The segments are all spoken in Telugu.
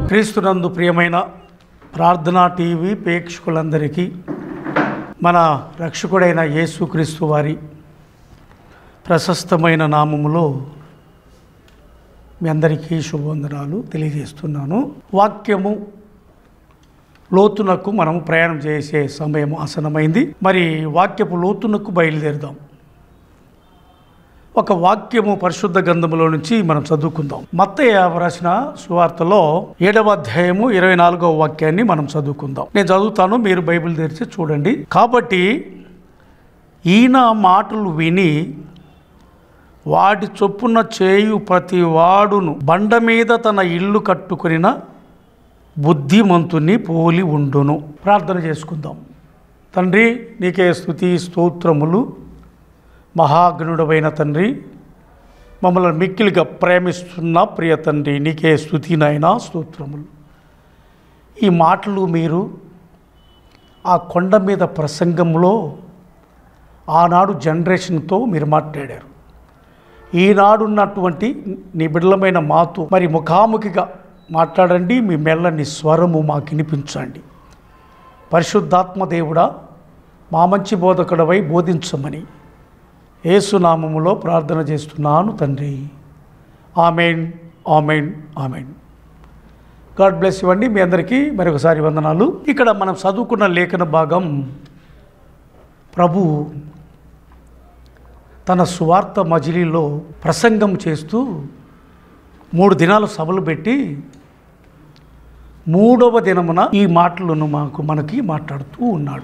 క్రీస్తునందు ప్రియమైన ప్రార్థనా టీవీ ప్రేక్షకులందరికీ మన రక్షకుడైన యేసుక్రీస్తు వారి ప్రశస్తమైన నామములో మీ అందరికీ శుభవందనాలు తెలియజేస్తున్నాను వాక్యము లోతునకు మనం ప్రయాణం చేసే సమయం ఆసనమైంది మరి వాక్యపు లోతునకు బయలుదేరుదాం ఒక వాక్యము పరిశుద్ధ గ్రంథములో నుంచి మనం చదువుకుందాం మత్తయ్య రాసిన సువార్తలో ఏడవ అధ్యాయము ఇరవై నాలుగవ వాక్యాన్ని మనం చదువుకుందాం నేను చదువుతాను మీరు బైబిల్ తెరిచి చూడండి కాబట్టి ఈయన మాటలు విని వాటి చొప్పున చేయు ప్రతి వాడును బండ మీద తన ఇల్లు కట్టుకొనిన బుద్ధిమంతుని పోలి ఉండును ప్రార్థన చేసుకుందాం తండ్రి నీకే స్థుతి స్తోత్రములు మహాగణుడమైన తండ్రి మమ్మల్ని మిక్కిలిగా ప్రేమిస్తున్న ప్రియ తండ్రి నీకే స్థుతి నాయనా స్తోత్రములు ఈ మాటలు మీరు ఆ కొండ మీద ప్రసంగంలో ఆనాడు జనరేషన్తో మీరు మాట్లాడారు ఈనాడున్నటువంటి నీ బిడ్డలమైన మాతో మరి ముఖాముఖిగా మాట్లాడండి మీ మెల్లని స్వరము మాకు వినిపించండి పరిశుద్ధాత్మ దేవుడా మా మంచి బోధకుడవై బోధించమని ఏసునామములో ప్రార్థన చేస్తున్నాను తండ్రి amen amen amen God bless ఇవ్వండి మీ అందరికీ మరొకసారి వందనాలు ఇక్కడ మనం చదువుకున్న లేఖన భాగం ప్రభు తన సువార్త మజిలీలో ప్రసంగం చేస్తూ మూడు దినాలు సభలు పెట్టి మూడవ దినమున ఈ మాటలను మాకు మనకి మాట్లాడుతూ ఉన్నాడు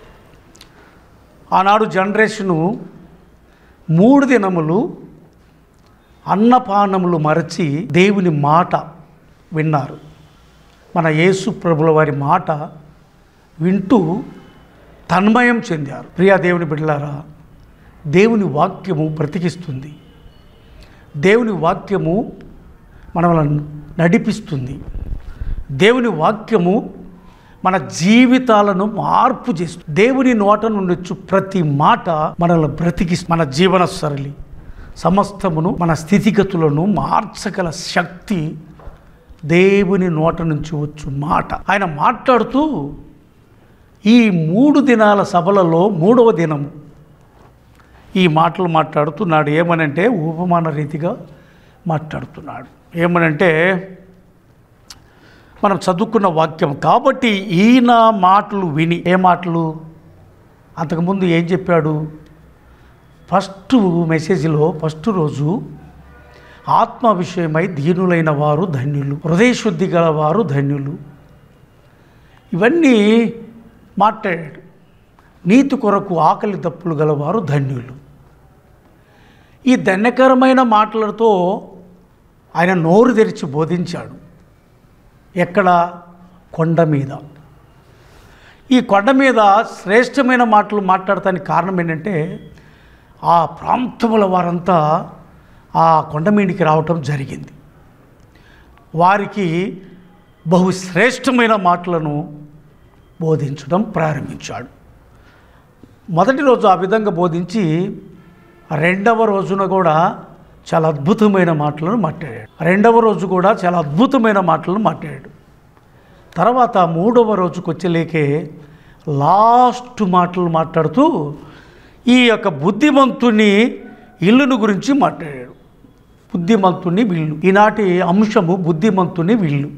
ఆనాడు జనరేషను మూడు దినములు అన్నపానములు మరచి దేవుని మాట విన్నారు మన యేసు ప్రభుల వారి మాట వింటూ తన్మయం చెందారు ప్రియా దేవుని బిడ్డలారా దేవుని వాక్యము బ్రతికిస్తుంది దేవుని వాక్యము మనల్ని నడిపిస్తుంది దేవుని వాక్యము మన జీవితాలను మార్పు చేస్తుంది దేవుని నోట నుండి వచ్చు ప్రతి మాట మనల్ని బ్రతికిస్తుంది మన జీవన సరళి సమస్తమును మన స్థితిగతులను మార్చగల శక్తి దేవుని నోట నుంచి వచ్చు మాట ఆయన మాట్లాడుతూ ఈ మూడు దినాల సభలలో మూడవ దినము ఈ మాటలు మాట్లాడుతున్నాడు ఏమనంటే ఉపమాన రీతిగా మాట్లాడుతున్నాడు ఏమనంటే మనం చదువుకున్న వాక్యం కాబట్టి ఈయన మాటలు విని ఏ మాటలు అంతకుముందు ఏం చెప్పాడు ఫస్ట్ మెసేజ్లో ఫస్ట్ రోజు ఆత్మ విషయమై దీనులైన వారు ధన్యులు హృదయశుద్ధి గల వారు ధన్యులు ఇవన్నీ మాట్లాడాడు నీతి కొరకు ఆకలి దప్పులు గలవారు ధన్యులు ఈ ధన్యకరమైన మాటలతో ఆయన నోరు తెరిచి బోధించాడు ఎక్కడ కొండ మీద ఈ కొండ మీద శ్రేష్టమైన మాటలు మాట్లాడటానికి కారణం ఏంటంటే ఆ ప్రాంతముల వారంతా ఆ కొండ మీదికి రావటం జరిగింది వారికి బహు శ్రేష్టమైన మాటలను బోధించడం ప్రారంభించాడు మొదటి రోజు ఆ విధంగా బోధించి రెండవ రోజున కూడా చాలా అద్భుతమైన మాటలను మాట్లాడాడు రెండవ రోజు కూడా చాలా అద్భుతమైన మాటలను మాట్లాడాడు తర్వాత మూడవ రోజుకు వచ్చేలేకే లాస్ట్ మాటలు మాట్లాడుతూ ఈ యొక్క బుద్ధిమంతుని ఇల్లును గురించి మాట్లాడాడు బుద్ధిమంతుని విల్లు ఈనాటి అంశము బుద్ధిమంతుని విల్లు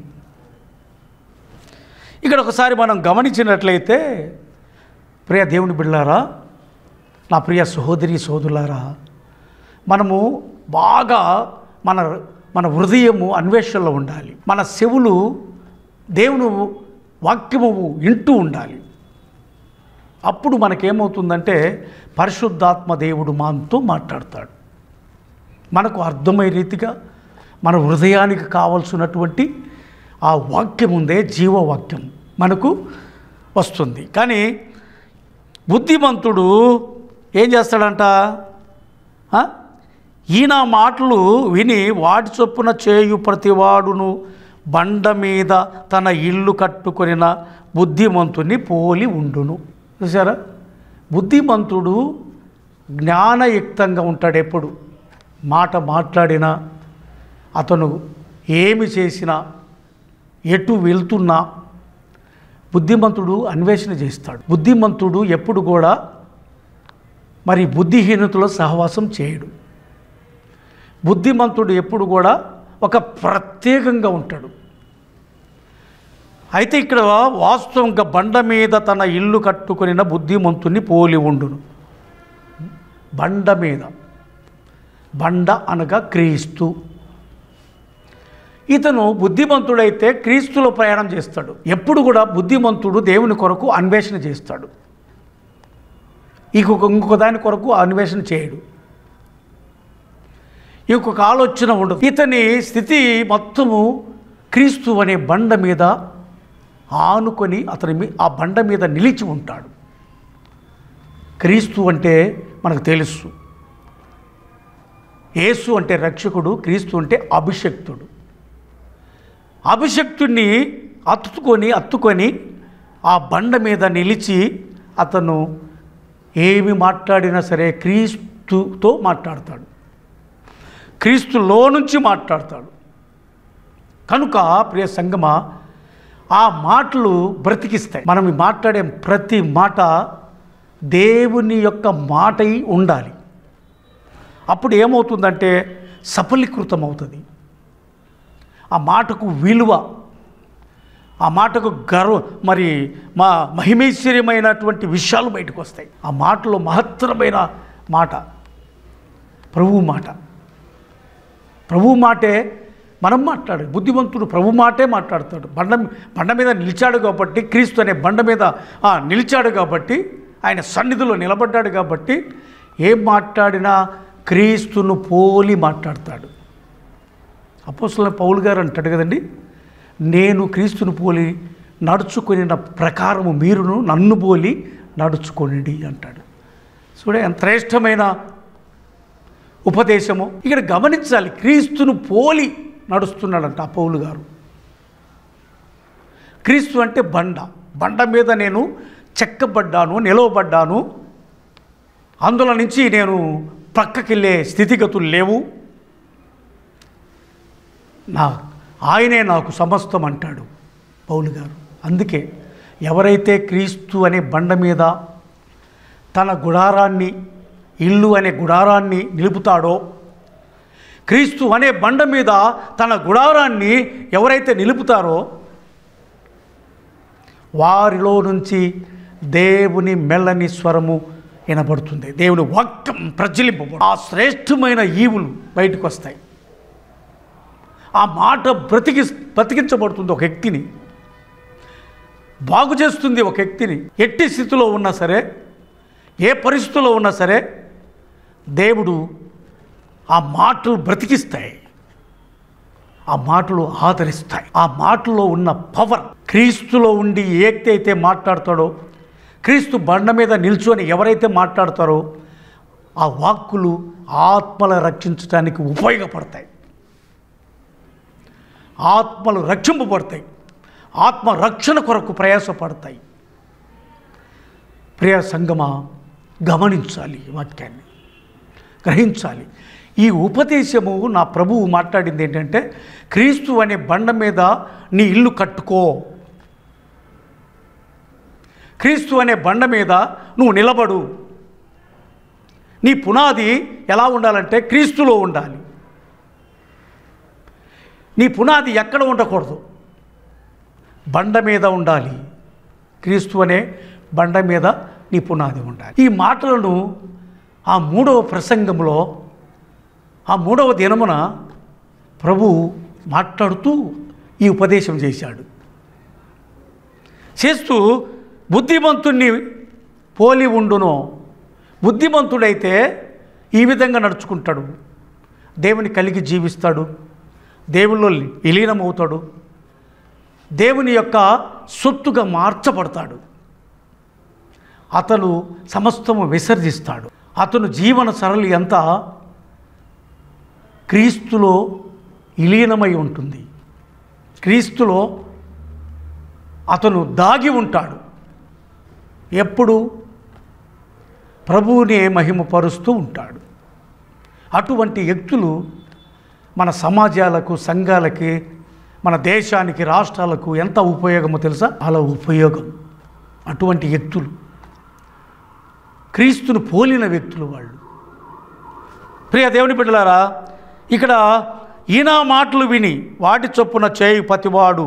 ఇక్కడ ఒకసారి మనం గమనించినట్లయితే ప్రియ దేవుని బిళ్ళారా నా ప్రియ సహోదరి సోదరులారా మనము బాగా మన మన హృదయము అన్వేషణలో ఉండాలి మన చెవులు దేవుని వాక్యము వింటూ ఉండాలి అప్పుడు మనకేమవుతుందంటే పరిశుద్ధాత్మ దేవుడు మనతో మాట్లాడతాడు మనకు అర్థమయ్యే రీతిగా మన హృదయానికి కావలసినటువంటి ఆ వాక్యం ఉందే జీవవాక్యం మనకు వస్తుంది కానీ బుద్ధిమంతుడు ఏం చేస్తాడంట ఆ? ఈయన మాటలు విని వాటి చొప్పున చేయు ప్రతివాడును బండ మీద తన ఇల్లు కట్టుకొనిన బుద్ధిమంతుని పోలి ఉండును చూసారా బుద్ధిమంతుడు జ్ఞానయుక్తంగా ఉంటాడు ఎప్పుడు మాట మాట్లాడినా అతను ఏమి చేసినా ఎటు వెళ్తున్నా బుద్ధిమంతుడు అన్వేషణ చేస్తాడు బుద్ధిమంతుడు ఎప్పుడు కూడా మరి బుద్ధిహీనతలో సహవాసం చేయడు బుద్ధిమంతుడు ఎప్పుడు కూడా ఒక ప్రత్యేకంగా ఉంటాడు అయితే ఇక్కడ వాస్తవంగా బండ మీద తన ఇల్లు కట్టుకొనిన బుద్ధిమంతుని పోలి ఉండును బండ మీద బండ అనగా క్రీస్తు ఇతను బుద్ధిమంతుడైతే క్రీస్తులో ప్రయాణం చేస్తాడు ఎప్పుడు కూడా బుద్ధిమంతుడు దేవుని కొరకు అన్వేషణ చేస్తాడు ఇంకొక ఇంకొక దాని కొరకు అన్వేషణ చేయడు ఇంకొక ఆలోచన ఉండదు ఇతని స్థితి మొత్తము క్రీస్తు అనే బండ మీద ఆనుకొని అతని మీ ఆ బండ మీద నిలిచి ఉంటాడు క్రీస్తు అంటే మనకు తెలుసు యేసు అంటే రక్షకుడు క్రీస్తు అంటే అభిషక్తుడు అభిషక్తుడిని అత్తుకొని అత్తుకొని ఆ బండ మీద నిలిచి అతను ఏమి మాట్లాడినా సరే క్రీస్తుతో మాట్లాడతాడు క్రీస్తులో నుంచి మాట్లాడతాడు కనుక ప్రియ సంగమ ఆ మాటలు బ్రతికిస్తాయి మనం ఈ మాట్లాడే ప్రతి మాట దేవుని యొక్క మాట అయి ఉండాలి అప్పుడు ఏమవుతుందంటే సఫలీకృతం అవుతుంది ఆ మాటకు విలువ ఆ మాటకు గర్వ మరి మా మహిమేశ్వర్యమైనటువంటి విషయాలు బయటకు వస్తాయి ఆ మాటలో మహత్తరమైన మాట ప్రభువు మాట ప్రభు మాటే మనం మాట్లాడు బుద్ధిమంతుడు ప్రభు మాటే మాట్లాడతాడు బండ బండ మీద నిలిచాడు కాబట్టి క్రీస్తు అనే బండ మీద ఆ, నిలిచాడు కాబట్టి ఆయన సన్నిధిలో నిలబడ్డాడు కాబట్టి ఏం మాట్లాడినా క్రీస్తును పోలి మాట్లాడతాడు అపోసల పౌలు గారు అంటాడు కదండి నేను క్రీస్తును పోలి నడుచుకుని ప్రకారము మీరును నన్ను పోలి నడుచుకోండి అంటాడు చూడ ఎంత శ్రేష్టమైన ఉపదేశము ఇక్కడ గమనించాలి క్రీస్తును పోలి నడుస్తున్నాడంట ఆ పౌలు గారు క్రీస్తు అంటే బండ బండ మీద నేను చెక్కబడ్డాను నిలవబడ్డాను అందులో నుంచి నేను పక్కకెళ్ళే స్థితిగతులు లేవు నా ఆయనే నాకు సమస్తం అంటాడు పౌలు గారు అందుకే ఎవరైతే క్రీస్తు అనే బండ మీద తన గుడారాన్ని ఇల్లు అనే గుడారాన్ని నిలుపుతాడో క్రీస్తు అనే బండ మీద తన గుడారాన్ని ఎవరైతే నిలుపుతారో వారిలో నుంచి దేవుని మెల్లని స్వరము వినబడుతుంది దేవుని వాక్యం ప్రజ్వలింపబడు ఆ శ్రేష్టమైన ఈవులు బయటకు వస్తాయి ఆ మాట బ్రతికి బ్రతికించబడుతుంది ఒక వ్యక్తిని బాగు చేస్తుంది ఒక వ్యక్తిని ఎట్టి స్థితిలో ఉన్నా సరే ఏ పరిస్థితిలో ఉన్నా సరే దేవుడు ఆ మాటలు బ్రతికిస్తాయి ఆ మాటలు ఆదరిస్తాయి ఆ మాటలో ఉన్న పవర్ క్రీస్తులో ఉండి ఏ వ్యక్తి అయితే మాట్లాడతాడో క్రీస్తు బండ మీద నిల్చొని ఎవరైతే మాట్లాడతారో ఆ వాక్కులు ఆత్మల రక్షించడానికి ఉపయోగపడతాయి ఆత్మలు రక్షింపబడతాయి ఆత్మ రక్షణ కొరకు ప్రయాసపడతాయి ప్రియ సంగమా గమనించాలి ఈ వాక్యాన్ని గ్రహించాలి ఈ ఉపదేశము నా ప్రభువు మాట్లాడింది ఏంటంటే క్రీస్తు అనే బండ మీద నీ ఇల్లు కట్టుకో క్రీస్తు అనే బండ మీద నువ్వు నిలబడు నీ పునాది ఎలా ఉండాలంటే క్రీస్తులో ఉండాలి నీ పునాది ఎక్కడ ఉండకూడదు బండ మీద ఉండాలి క్రీస్తు అనే బండ మీద నీ పునాది ఉండాలి ఈ మాటలను ఆ మూడవ ప్రసంగంలో ఆ మూడవ దినమున ప్రభు మాట్లాడుతూ ఈ ఉపదేశం చేశాడు చేస్తూ బుద్ధిమంతుణ్ణి పోలి ఉండును బుద్ధిమంతుడైతే ఈ విధంగా నడుచుకుంటాడు దేవుని కలిగి జీవిస్తాడు దేవుల్లో విలీనమవుతాడు దేవుని యొక్క సొత్తుగా మార్చబడతాడు అతను సమస్తము విసర్జిస్తాడు అతను జీవన సరళి అంతా క్రీస్తులో విలీనమై ఉంటుంది క్రీస్తులో అతను దాగి ఉంటాడు ఎప్పుడు ప్రభువునే మహిమపరుస్తూ ఉంటాడు అటువంటి వ్యక్తులు మన సమాజాలకు సంఘాలకి మన దేశానికి రాష్ట్రాలకు ఎంత ఉపయోగమో తెలుసా అలా ఉపయోగం అటువంటి వ్యక్తులు క్రీస్తును పోలిన వ్యక్తులు వాళ్ళు ప్రియ దేవుని బిడ్డలారా ఇక్కడ ఈయన మాటలు విని వాటి చొప్పున చేయి పతివాడు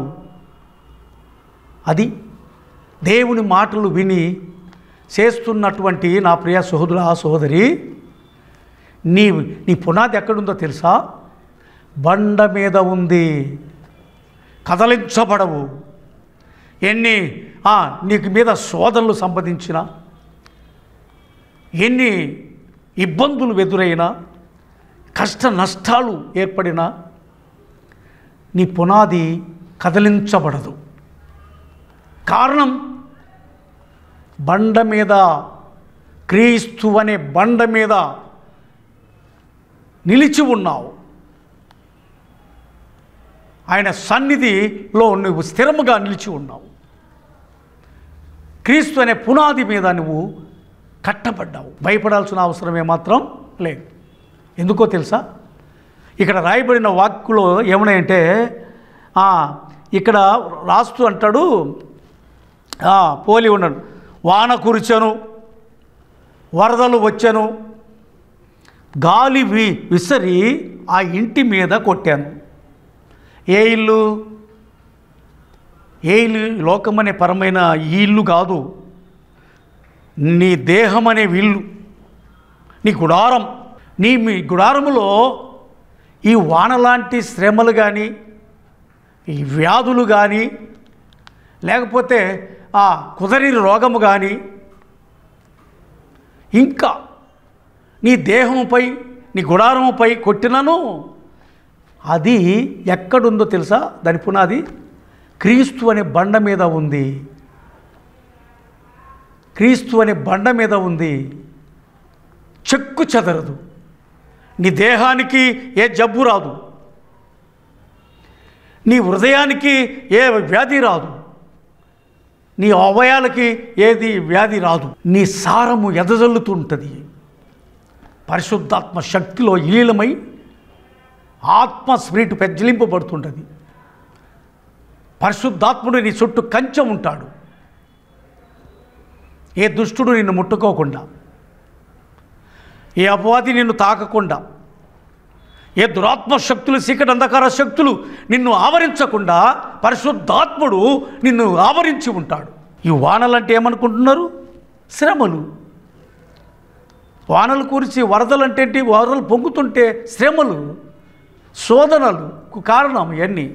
అది దేవుని మాటలు విని చేస్తున్నటువంటి నా ప్రియ సహోదరు ఆ సహోదరి నీ నీ పునాది ఎక్కడుందో తెలుసా బండ మీద ఉంది కదలించబడవు ఎన్ని ఆ, నీకు మీద శోధనలు సంపాదించిన ఎన్ని ఇబ్బందులు ఎదురైనా కష్ట నష్టాలు ఏర్పడినా నీ పునాది కదిలించబడదు కారణం బండ మీద క్రీస్తు అనే బండ మీద నిలిచి ఉన్నావు ఆయన సన్నిధిలో నువ్వు స్థిరముగా నిలిచి ఉన్నావు క్రీస్తు అనే పునాది మీద నువ్వు కట్టబడ్డావు భయపడాల్సిన అవసరం ఏమాత్రం లేదు ఎందుకో తెలుసా ఇక్కడ రాయబడిన వాక్కులో ఏమన్నాయంటే ఆ, ఇక్కడ రాస్తూ అంటాడు ఆ, పోలి ఉన్నాడు వాన కురిచెను వరదలు వచ్చాను గాలి వి విసరి ఆ ఇంటి మీద కొట్టాను ఏ ఇల్లు ఏ ఇల్లు లోకమనే పరమైన ఈ ఇల్లు కాదు నీ దేహం అనే ఇల్లు నీ గుడారం నీ మీ గుడారములో ఈ వానలాంటి శ్రమలు కానీ ఈ వ్యాధులు కానీ లేకపోతే ఆ కుదరి రోగము కానీ ఇంకా నీ దేహముపై నీ గుడారముపై కొట్టినను అది ఎక్కడుందో తెలుసా దాని పునాది క్రీస్తు అనే బండ మీద ఉంది క్రీస్తు అనే బండ మీద ఉంది చెక్కు చెదరదు నీ దేహానికి ఏ జబ్బు రాదు నీ హృదయానికి ఏ వ్యాధి రాదు నీ అవయాలకి ఏది వ్యాధి రాదు నీ సారము ఎదజల్లుతుంటుంది పరిశుద్ధాత్మ శక్తిలో ఈలమై ఆత్మ స్పిరిట్ పెజ్జలింపబడుతుంటుంది పరిశుద్ధాత్ముడు నీ చుట్టూ కంచె ఉంటాడు ఏ దుష్టుడు నిన్ను ముట్టుకోకుండా ఏ అపవాది నిన్ను తాకకుండా ఏ దురాత్మ శక్తులు చీకటి అంధకార శక్తులు నిన్ను ఆవరించకుండా పరిశుద్ధాత్ముడు నిన్ను ఆవరించి ఉంటాడు ఈ వానలంటే ఏమనుకుంటున్నారు శ్రమలు వానలు కురిసి వరదలు అంటే ఏంటి వరదలు పొంగుతుంటే శ్రమలు శోధనలు కు కారణం ఇవన్నీ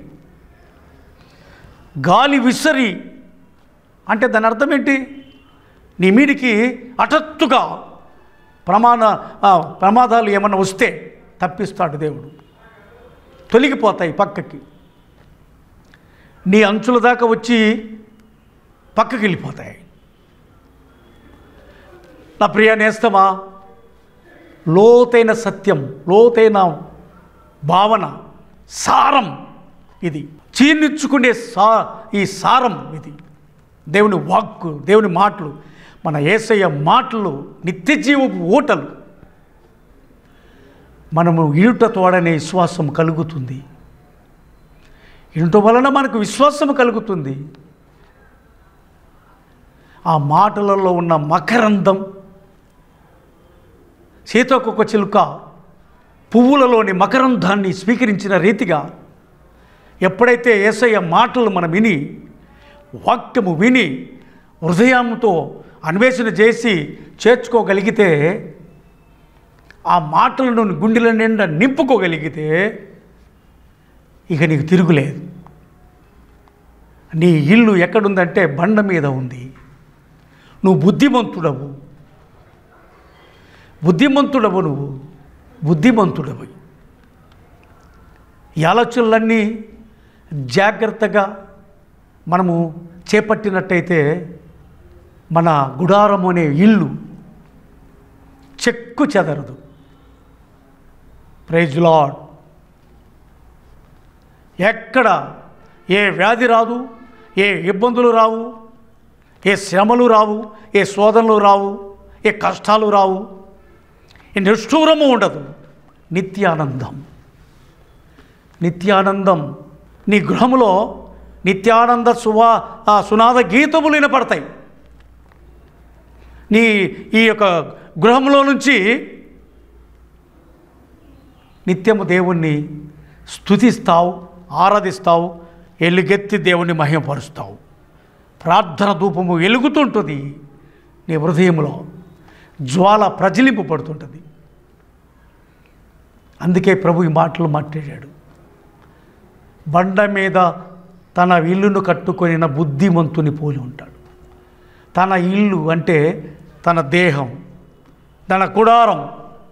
గాలి విసరి అంటే దాని అర్థం ఏంటి నీ మీదికి హఠాత్తుగా ప్రమాణ ఆ, ప్రమాదాలు ఏమన్నా వస్తే తప్పిస్తాడు దేవుడు తొలగిపోతాయి పక్కకి నీ అంచుల దాకా వచ్చి పక్కకి వెళ్ళిపోతాయి నా ప్రియ నేస్తమా లోతైన సత్యం లోతైన భావన సారం ఇది చీర్నిచ్చుకునే సా ఈ సారం ఇది దేవుని వాక్కు దేవుని మాటలు మన ఏసయ్య మాటలు నిత్య జీవపు ఊటలు మనము ఇనుట తోడనే విశ్వాసం కలుగుతుంది ఇనుట వలన మనకు విశ్వాసం కలుగుతుంది ఆ మాటలలో ఉన్న మకరందం సీతాకొక చిలుక పువ్వులలోని మకరందాన్ని స్వీకరించిన రీతిగా ఎప్పుడైతే ఏసయ్య మాటలు మనం విని వాక్యము విని హృదయంతో అన్వేషణ చేసి చేర్చుకోగలిగితే ఆ మాటలను గుండెల నిండా నింపుకోగలిగితే ఇక నీకు తిరుగులేదు నీ ఇల్లు ఎక్కడుందంటే బండ మీద ఉంది నువ్వు బుద్ధిమంతుడవు బుద్ధిమంతుడవు నువ్వు బుద్ధిమంతుడవు ఈ ఆలోచనలన్నీ జాగ్రత్తగా మనము చేపట్టినట్టయితే మన గుడారం అనే ఇల్లు చెక్కు చెదరదు ప్రైజ్ లాడ్ ఎక్కడ ఏ వ్యాధి రాదు ఏ ఇబ్బందులు రావు ఏ శ్రమలు రావు ఏ శోధనలు రావు ఏ కష్టాలు రావు ఈ నిష్ఠూరము ఉండదు నిత్యానందం నిత్యానందం నీ గృహములో నిత్యానంద సువా ఆ సునాద గీతములు వినపడతాయి నీ ఈ యొక్క గృహంలో నుంచి నిత్యము దేవుణ్ణి స్తుతిస్తావు ఆరాధిస్తావు ఎలుగెత్తి దేవుణ్ణి మహిమపరుస్తావు ప్రార్థన ధూపము వెలుగుతుంటుంది నీ హృదయంలో జ్వాల ప్రజ్వలింపు పడుతుంటుంది అందుకే ప్రభు ఈ మాటలు మాట్లాడాడు బండ మీద తన ఇల్లును కట్టుకొనిన బుద్ధిమంతుని పోలి ఉంటాడు తన ఇల్లు అంటే తన దేహం తన గుడారం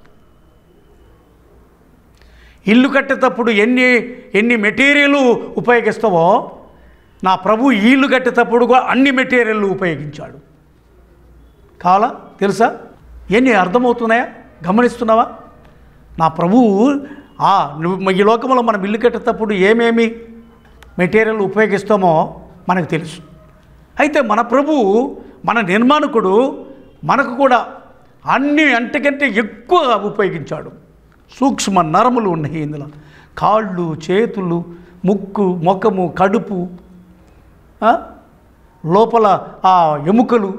ఇల్లు కట్టేటప్పుడు ఎన్ని ఎన్ని మెటీరియల్ ఉపయోగిస్తావో నా ప్రభు ఈ ఇల్లు కట్టేటప్పుడు కూడా అన్ని మెటీరియల్ ఉపయోగించాడు కావాలా తెలుసా ఎన్ని అర్థమవుతున్నాయా గమనిస్తున్నావా నా ప్రభువు ఆ నువ్వు ఈ లోకంలో మనం ఇల్లు కట్టేటప్పుడు ఏమేమి మెటీరియల్ ఉపయోగిస్తామో మనకు తెలుసు అయితే మన ప్రభువు మన నిర్మాణకుడు మనకు కూడా అన్ని అంతకంటే ఎక్కువ ఉపయోగించాడు సూక్ష్మ నరములు ఉన్నాయి ఇందులో కాళ్ళు చేతులు ముక్కు ముఖము కడుపు ఆ? లోపల ఆ ఎముకలు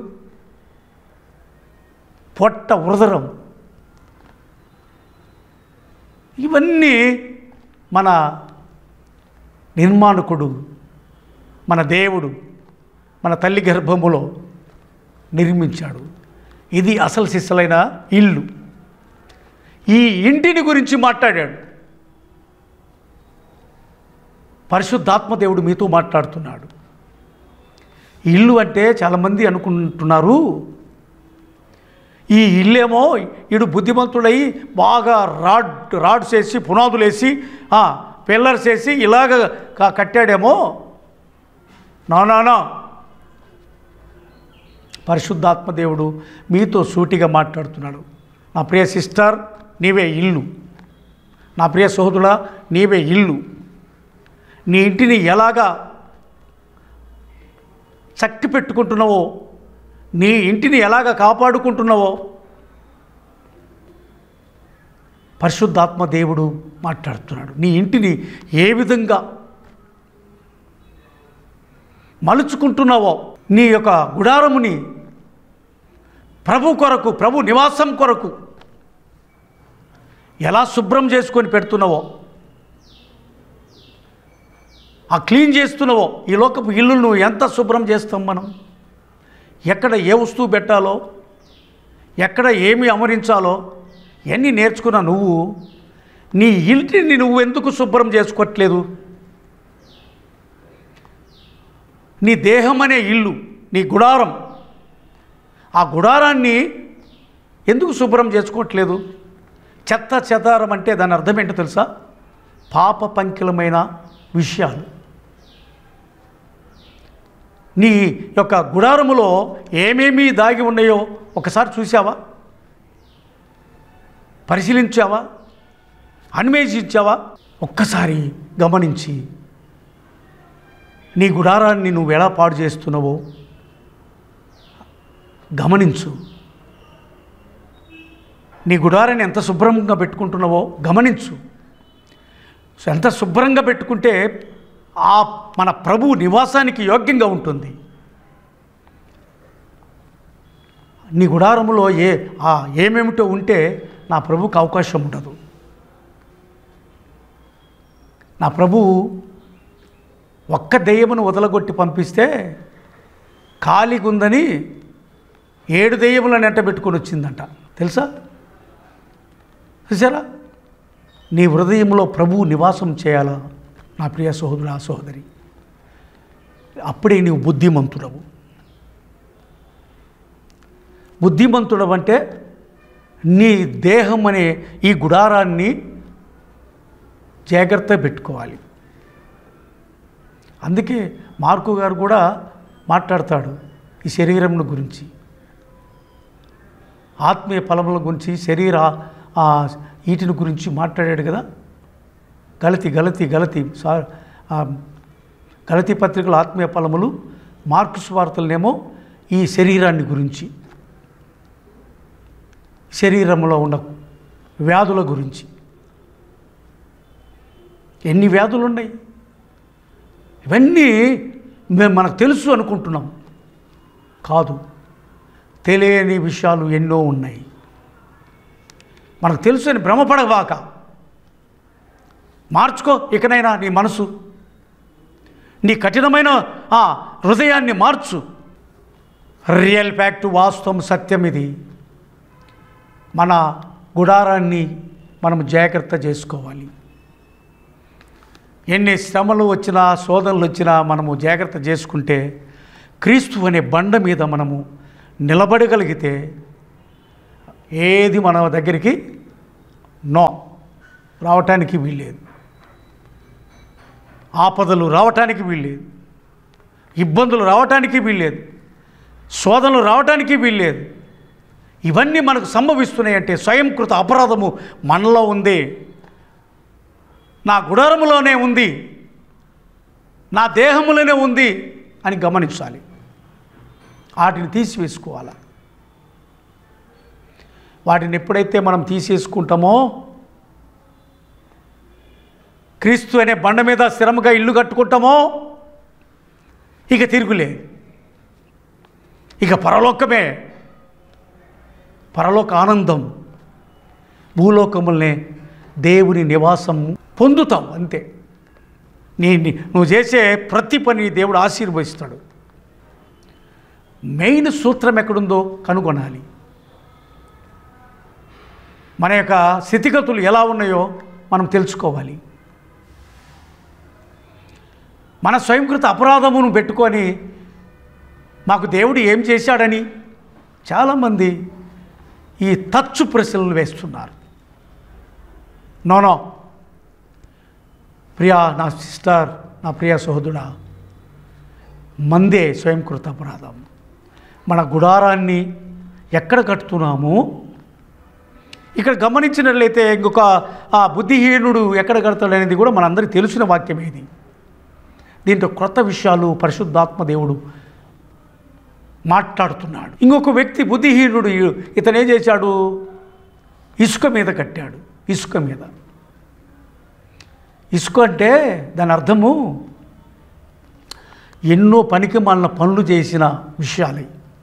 పొట్ట ఉదరం ఇవన్నీ మన నిర్మాణకుడు మన దేవుడు మన తల్లి గర్భములో నిర్మించాడు ఇది అసలు సిస్సలైన ఇల్లు ఈ ఇంటిని గురించి మాట్లాడాడు పరిశుద్ధాత్మ దేవుడు మీతో మాట్లాడుతున్నాడు ఇల్లు అంటే చాలామంది అనుకుంటున్నారు ఈ ఇల్లేమో ఈడు బుద్ధిమంతుడై బాగా రాడ్ రాడ్స్ వేసి పునాదులు వేసి పిల్లర్స్ వేసి ఇలాగ క- కట్టాడేమో నా నా నా. పరిశుద్ధాత్మ దేవుడు మీతో సూటిగా మాట్లాడుతున్నాడు నా ప్రియ సిస్టర్ నీవే ఇల్లు నా ప్రియ సోదరుడా నీవే ఇల్లు నీ ఇంటిని ఎలాగా చక్కి పెట్టుకుంటున్నావో నీ ఇంటిని ఎలాగ కాపాడుకుంటున్నావో పరిశుద్ధాత్మ దేవుడు మాట్లాడుతున్నాడు నీ ఇంటిని ఏ విధంగా మలుచుకుంటున్నావో నీ యొక్క గుడారముని ప్రభు కొరకు ప్రభు నివాసం కొరకు ఎలా శుభ్రం చేసుకొని పెడుతున్నావో ఆ క్లీన్ చేస్తున్నావో ఈ లోకపు ఇల్లును నువ్వు ఎంత శుభ్రం చేస్తాం మనం ఎక్కడ ఏ వస్తువు పెట్టాలో ఎక్కడ ఏమి అమరించాలో ఎన్ని నేర్చుకున్న నువ్వు నీ ఇంటిని నువ్వు ఎందుకు శుభ్రం చేసుకోవట్లేదు నీ దేహం అనే ఇల్లు నీ గుడారం ఆ గుడారాన్ని ఎందుకు శుభ్రం చేసుకోవట్లేదు చెత్త చెదారం అంటే దాని అర్థం ఏంటో తెలుసా పాప పంకిలమైన విషయాలు నీ యొక్క గుడారములో ఏమేమి దాగి ఉన్నాయో ఒకసారి చూసావా పరిశీలించావా అన్వేషించావా ఒక్కసారి గమనించి నీ గుడారాన్ని నువ్వు ఎలా పాడు చేస్తున్నావో గమనించు నీ గుడారాన్ని ఎంత శుభ్రంగా పెట్టుకుంటున్నావో గమనించు సో ఎంత శుభ్రంగా పెట్టుకుంటే ఆ మన ప్రభు నివాసానికి యోగ్యంగా ఉంటుంది నీ గుడారములో ఏ ఆ ఏమేమిటో ఉంటే నా ప్రభుకు అవకాశం ఉండదు నా ప్రభు ఒక్క దెయ్యమును వదలగొట్టి పంపిస్తే ఖాళీగుందని ఏడు దెయ్యములను ఎంట పెట్టుకొని వచ్చిందంట తెలుసా చూసారా నీ హృదయంలో ప్రభువు నివాసం చేయాలా నా ప్రియ సహోదరా సహోదరి అప్పుడే నీవు బుద్ధిమంతుడవు బుద్ధిమంతుడవు అంటే నీ దేహం అనే ఈ గుడారాన్ని జాగ్రత్త పెట్టుకోవాలి అందుకే మార్కు గారు కూడా మాట్లాడతాడు ఈ శరీరం గురించి ఆత్మీయ ఫలముల గురించి శరీర ఆ, వీటిని గురించి మాట్లాడాడు కదా గలతి గలతి గలతి సా ఆ, గలతి పత్రికల ఆత్మీయ ఫలములు మార్క్స్ వార్తలనేమో ఈ శరీరాన్ని గురించి శరీరంలో ఉన్న వ్యాధుల గురించి ఎన్ని వ్యాధులు ఉన్నాయి ఇవన్నీ మేము మనకు తెలుసు అనుకుంటున్నాం కాదు తెలియని విషయాలు ఎన్నో ఉన్నాయి మనకు తెలుసు అని భ్రమపడవాక మార్చుకో ఇకనైనా నీ మనసు నీ కఠినమైన ఆ హృదయాన్ని మార్చు రియల్ ఫ్యాక్ట్ వాస్తవం సత్యం ఇది మన గుడారాన్ని మనం జాగ్రత్త చేసుకోవాలి ఎన్ని శ్రమలు వచ్చినా శోధనలు వచ్చినా మనము జాగ్రత్త చేసుకుంటే క్రీస్తు అనే బండ మీద మనము నిలబడగలిగితే ఏది మన దగ్గరికి నో రావటానికి వీల్లేదు ఆపదలు రావటానికి వీల్లేదు ఇబ్బందులు రావటానికి వీల్లేదు శోధనలు రావటానికి వీల్లేదు ఇవన్నీ మనకు సంభవిస్తున్నాయంటే స్వయంకృత అపరాధము మనలో ఉంది నా గుడారములోనే ఉంది నా దేహములోనే ఉంది అని గమనించాలి వాటిని తీసివేసుకోవాలి వాటిని ఎప్పుడైతే మనం తీసేసుకుంటామో క్రీస్తు అనే బండ మీద స్థిరముగా ఇల్లు కట్టుకుంటామో ఇక తిరుగులే ఇక పరలోకమే పరలోక ఆనందం భూలోకములనే దేవుని నివాసం పొందుతావు అంతే నీ నీ- నువ్వు చేసే ప్రతి పని దేవుడు ఆశీర్వదిస్తాడు మెయిన్ సూత్రం ఎక్కడుందో కనుగొనాలి మన యొక్క స్థితిగతులు ఎలా ఉన్నాయో మనం తెలుసుకోవాలి మన స్వయంకృత అపరాధమును పెట్టుకొని మాకు దేవుడు ఏం చేశాడని చాలామంది ఈ తచ్చు ప్రశ్నలు వేస్తున్నారు నోనో ప్రియా నా సిస్టర్ నా ప్రియ సహోదరుడా మందే స్వయంకృత అపరాధం మన గుడారాన్ని ఎక్కడ కట్టుతున్నాము ఇక్కడ గమనించినట్లయితే ఇంకొక ఆ బుద్ధిహీనుడు ఎక్కడ కడతాడు అనేది కూడా మనందరికీ తెలిసిన వాక్యమే ఇది దీంట్లో క్రొత్త విషయాలు పరిశుద్ధాత్మ దేవుడు మాట్లాడుతున్నాడు ఇంకొక వ్యక్తి బుద్ధిహీనుడు ఇతను ఏం చేశాడు ఇసుక మీద కట్టాడు ఇసుక మీద ఇసుక అంటే దాని అర్థము ఎన్నో పనికి మాలిన పనులు చేసిన విషయాలు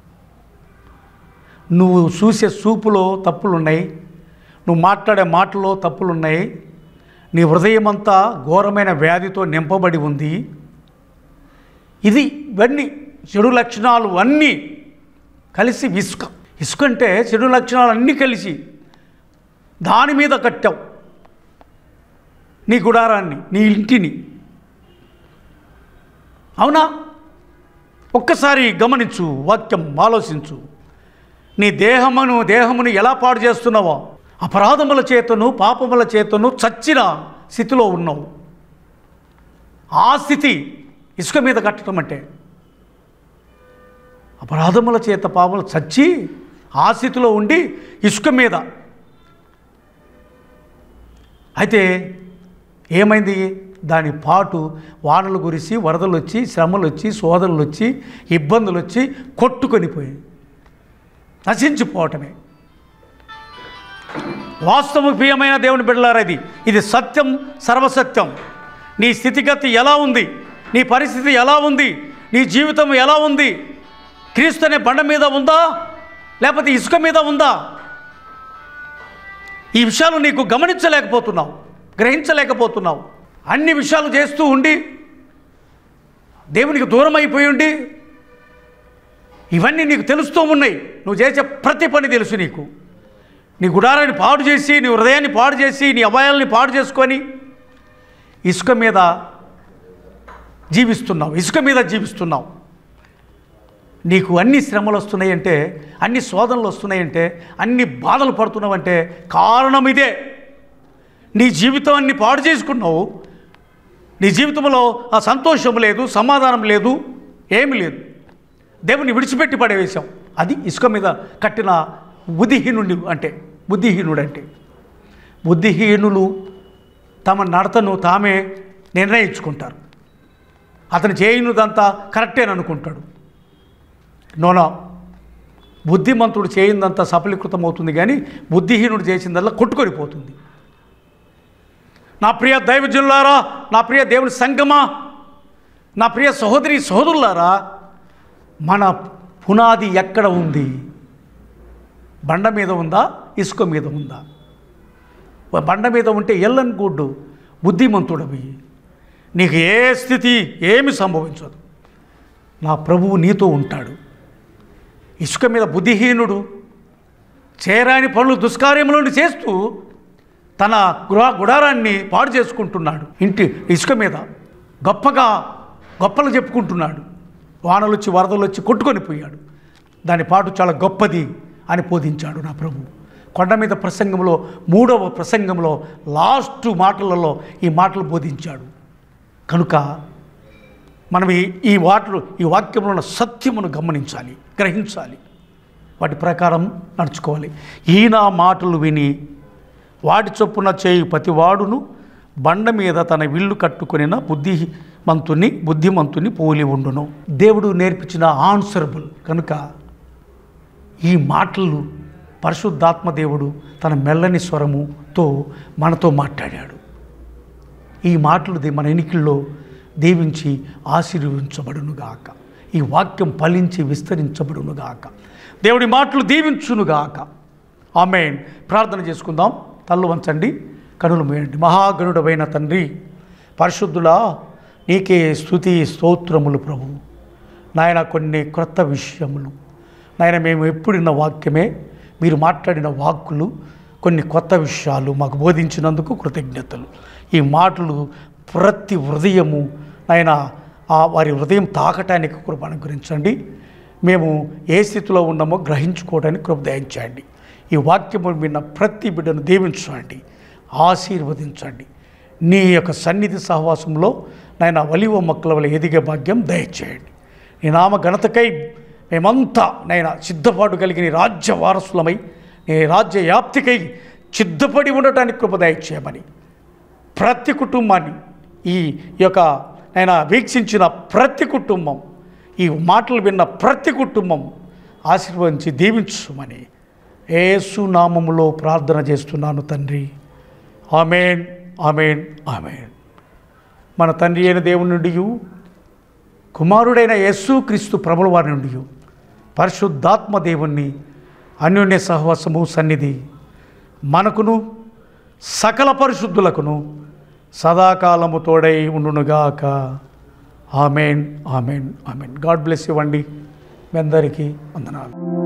నువ్వు చూసే చూపులో తప్పులున్నాయి నువ్వు మాట్లాడే మాటలో తప్పులున్నాయి నీ హృదయం అంతా ఘోరమైన వ్యాధితో నింపబడి ఉంది ఇది ఇవన్నీ చెడు లక్షణాలు అన్నీ కలిసి ఇసుక ఇసుక అంటే చెడు లక్షణాలు అన్నీ కలిసి దాని మీద కట్టావు నీ గుడారాన్ని నీ ఇంటిని అవునా ఒక్కసారి గమనించు వాక్యం ఆలోచించు నీ దేహమును దేహమును ఎలా పాడు చేస్తున్నావో అపరాధముల చేతను పాపముల చేతను చచ్చిన స్థితిలో ఉన్నావు ఆ స్థితి ఇసుక మీద కట్టడం అంటే అపరాధముల చేత పాపములు చచ్చి ఆ స్థితిలో ఉండి ఇసుక మీద అయితే ఏమైంది దాని పాటు వానలు కురిసి వరదలు వచ్చి శ్రమలు వచ్చి శోధనలు వచ్చి ఇబ్బందులు వచ్చి కొట్టుకొని పోయి నశించిపోవటమే వాస్తవ ప్రియమైన దేవుని బిడ్డలారా ఇది ఇది సత్యం సర్వసత్యం నీ స్థితిగతి ఎలా ఉంది నీ పరిస్థితి ఎలా ఉంది నీ జీవితం ఎలా ఉంది క్రీస్తు అనే బండ మీద ఉందా లేకపోతే ఇసుక మీద ఉందా ఈ విషయాలు నీకు గమనించలేకపోతున్నావు గ్రహించలేకపోతున్నావు అన్ని విషయాలు చేస్తూ ఉండి దేవునికి దూరం అయిపోయి ఉండి ఇవన్నీ నీకు తెలుస్తూ ఉన్నాయి నువ్వు చేసే ప్రతి పని తెలుసు నీకు నీ గుడారాన్ని పాడు చేసి నీ హృదయాన్ని పాడు చేసి నీ అభయాల్ని పాడు చేసుకొని ఇసుక మీద జీవిస్తున్నావు ఇసుక మీద జీవిస్తున్నావు నీకు అన్ని శ్రమలు వస్తున్నాయంటే అన్ని శోధనలు వస్తున్నాయంటే అన్ని బాధలు పడుతున్నావంటే కారణం ఇదే నీ జీవితాన్ని పాడు చేసుకున్నావు నీ జీవితంలో ఆ సంతోషం లేదు సమాధానం లేదు ఏమి లేదు దేవుని విడిచిపెట్టి పడేవేశాం అది ఇసుక మీద కట్టిన బుద్ధిహీనుడి అంటే బుద్ధిహీనుడు అంటే బుద్ధిహీనులు తమ నడతను తామే నిర్ణయించుకుంటారు అతను చేయనుదంతా కరెక్టేననుకుంటాడు అనుకుంటాడు నోనో బుద్ధిమంతుడు చేయిందంతా సఫలీకృతం అవుతుంది కానీ బుద్ధిహీనుడు చేసిందల్లా కొట్టుకొని పోతుంది నా ప్రియ దైవజనులారా నా ప్రియ దేవుని సంగమా నా ప్రియ సహోదరి సహోదరులారా మన పునాది ఎక్కడ ఉంది బండ మీద ఉందా ఇసుక మీద ఉందా బండ మీద ఉంటే ఎల్లని గుడ్డు బుద్ధిమంతుడవి నీకు ఏ స్థితి ఏమి సంభవించదు నా ప్రభువు నీతో ఉంటాడు ఇసుక మీద బుద్ధిహీనుడు చేరాని పనులు దుష్కార్యములను చేస్తూ తన గృహ గుడారాన్ని పాడు చేసుకుంటున్నాడు ఇంటి ఇసుక మీద గొప్పగా గొప్పలు చెప్పుకుంటున్నాడు వానలు వచ్చి వరదలు వచ్చి కొట్టుకొని పోయాడు దాని పాటు చాలా గొప్పది అని బోధించాడు నా ప్రభు కొండ మీద ప్రసంగంలో మూడవ ప్రసంగంలో లాస్ట్ మాటలలో ఈ మాటలు బోధించాడు కనుక మనం ఈ ఈ వాటిలో ఈ వాక్యంలో ఉన్న సత్యమును గమనించాలి గ్రహించాలి వాటి ప్రకారం నడుచుకోవాలి ఈయన మాటలు విని వాటి చొప్పున చేయు ప్రతివాడును బండ మీద తన విల్లు కట్టుకొనిన బుద్ధిమంతుని బుద్ధిమంతుని పోలి ఉండును దేవుడు నేర్పించిన ఆన్సరబుల్ కనుక ఈ మాటలు పరిశుద్ధాత్మ దేవుడు తన మెల్లని స్వరముతో మనతో మాట్లాడాడు ఈ మాటలు దే- మన ఎన్నికల్లో దీవించి ఆశీర్వించబడునుగాక ఈ వాక్యం ఫలించి విస్తరించబడునుగాక దేవుడి మాటలు దీవించునుగాక ఆమెన్ ప్రార్థన చేసుకుందాం తల్లు వంచండి కనులు మూయండి మహాగణుడమైన తండ్రి పరిశుద్ధులా నీకే స్థుతి స్తోత్రములు ప్రభు నాయన కొన్ని క్రొత్త విషయములు నాయన మేము ఎప్పుడున్న వాక్యమే మీరు మాట్లాడిన వాక్కులు కొన్ని కొత్త విషయాలు మాకు బోధించినందుకు కృతజ్ఞతలు ఈ మాటలు ప్రతి హృదయము నాయన ఆ వారి హృదయం తాకటానికి కృప అనుగ్రహించండి మేము ఏ స్థితిలో ఉన్నామో గ్రహించుకోవడానికి కృప దయించండి ఈ వాక్యము విన్న ప్రతి బిడ్డను దీవించండి ఆశీర్వదించండి నీ యొక్క సన్నిధి సహవాసంలో నాయన వలివ మొక్కల వల్ల ఎదిగే భాగ్యం దయచేయండి నీ నామ ఘనతకై మేమంతా నైనా సిద్ధపాటు కలిగిన నీ రాజ్య వారసులమై నీ రాజ్య వ్యాప్తికై సిద్ధపడి ఉండటానికి కృప దయచేయమని ప్రతి కుటుంబాన్ని ఈ యొక్క నేను వీక్షించిన ప్రతి కుటుంబం ఈ మాటలు విన్న ప్రతి కుటుంబం ఆశీర్వదించి దీవించుమని ఏసు నామములో ప్రార్థన చేస్తున్నాను తండ్రి ఆమెన్ ఆమెన్ ఆమెన్ మన తండ్రి అయిన దేవుని నుండి కుమారుడైన యేసు క్రీస్తు ప్రభుల వారి నుండి పరిశుద్ధాత్మ దేవుణ్ణి అన్యోన్య సహవాసము సన్నిధి మనకును సకల పరిశుద్ధులకును సదాకాలము తోడై ఉండునుగాక amen amen amen God bless ఇవ్వండి మీ అందరికీ వందనాలు